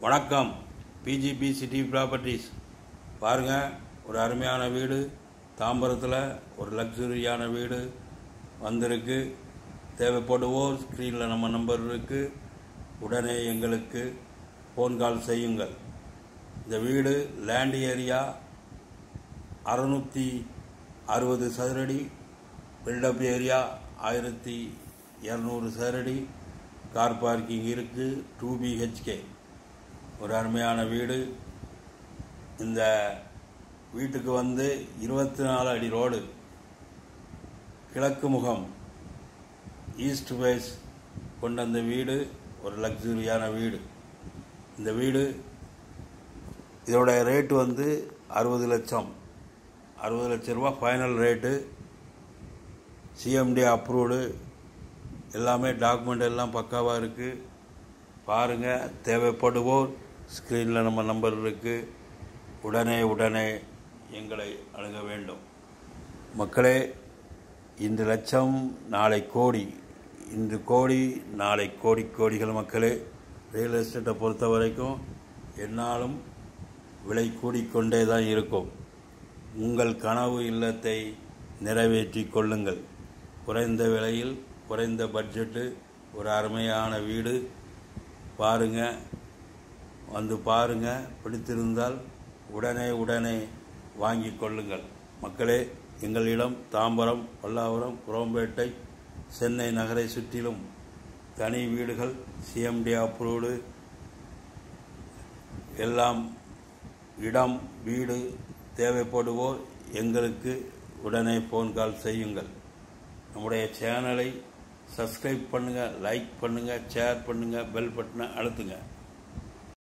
வணக்கம் PGP city properties பாருங்கள் ஒரு அருமையான வீடு தாம்பரத்தில் ஒரு லக்ஸுரியான வீடு வந்திருக்கு தேவைப்படுவோர் ஸ்க்ரீனில் நம்ம நம்பர் இருக்குது உடனே எங்களுக்கு ஃபோன் கால் செய்யுங்கள் இந்த வீடு லேண்ட் ஏரியா அறுநூற்றி அறுபது சதுரடி பில்டப் ஏரியா ஆயிரத்தி இரநூறு சதுரடி கார் பார்க்கிங் இருக்குது டூ பிஹெச்கே ஒரு அருமையான வீடு இந்த வீட்டுக்கு வந்து இருபத்தி நாலு அடி ரோடு கிழக்கு முகம் ஈஸ்ட் ஃபேஸ் கொண்ட அந்த வீடு ஒரு லக்ஸுரியான வீடு இந்த வீடு இதோட ரேட்டு வந்து அறுபது லட்சம் அறுபது லட்ச ரூபா ஃபைனல் ரேட்டு சிஎம்டி அப்ரூவ்டு எல்லாமே டாக்குமெண்ட் எல்லாம் பக்காவாக இருக்குது பாருங்கள் தேவைப்படுவோர் ஸ்க்ரீனில் நம்ம நம்பர் இருக்குது உடனே உடனே எங்களை அணுக வேண்டும் மக்களே இன்று லட்சம் நாளை கோடி இன்று கோடி நாளை கோடி கோடிகள் மக்களே ரியல் எஸ்டேட்டை பொறுத்த வரைக்கும் என்னாலும் விலை கூடிக்கொண்டே தான் இருக்கும் உங்கள் கனவு இல்லத்தை நிறைவேற்றி கொள்ளுங்கள் குறைந்த விலையில் குறைந்த பட்ஜெட்டு ஒரு அருமையான வீடு பாருங்க வந்து பாருங்க பிடித்திருந்தால் உடனே உடனே வாங்கி கொள்ளுங்கள் மக்களே எங்களிடம் தாம்பரம் பல்லாவரம் குரோம்பேட்டை சென்னை நகரை சுற்றிலும் தனி வீடுகள் சிஎம்டி அப்ரூவ்டு எல்லாம் இடம் வீடு தேவைப்படுவோர் எங்களுக்கு உடனே ஃபோன் கால் செய்யுங்கள் நம்முடைய சேனலை சப்ஸ்கிரைப் பண்ணுங்கள் லைக் பண்ணுங்கள் ஷேர் பண்ணுங்கள் பெல் பட்டனை அழுத்துங்க